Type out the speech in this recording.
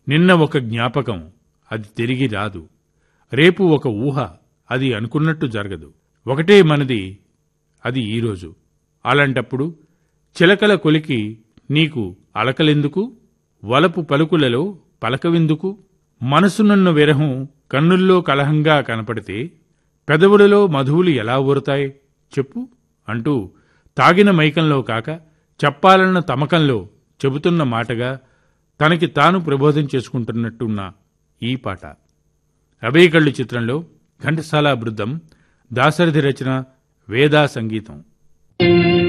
నిన్న ఒక జ్ఞాపకం అది తిరిగి రాదు రేపు ఒక ఊహ అది అనుకున్నట్టు జరగదు ఒకటే మనది అది ఈరోజు అలాంటప్పుడు చిలకల కొలికి నీకు అలకలెందుకు వలపు పలుకులలో పలకవెందుకు మనసునున్న విరహం కన్నుల్లో కలహంగా కనపడితే పెదవులలో మధువులు ఎలా ఊరతాయి చెప్పు అంటూ తాగిన మైకంలో కాక చెప్పాలన్న తమకంలో చెబుతున్న మాటగా తనకి తాను ప్రబోధం చేసుకుంటున్నట్టున్న ఈ పాట అభయకళ్ళు చిత్రంలో ఘంటసాల బృందం దాశరథి రచన వేదా సంగీతం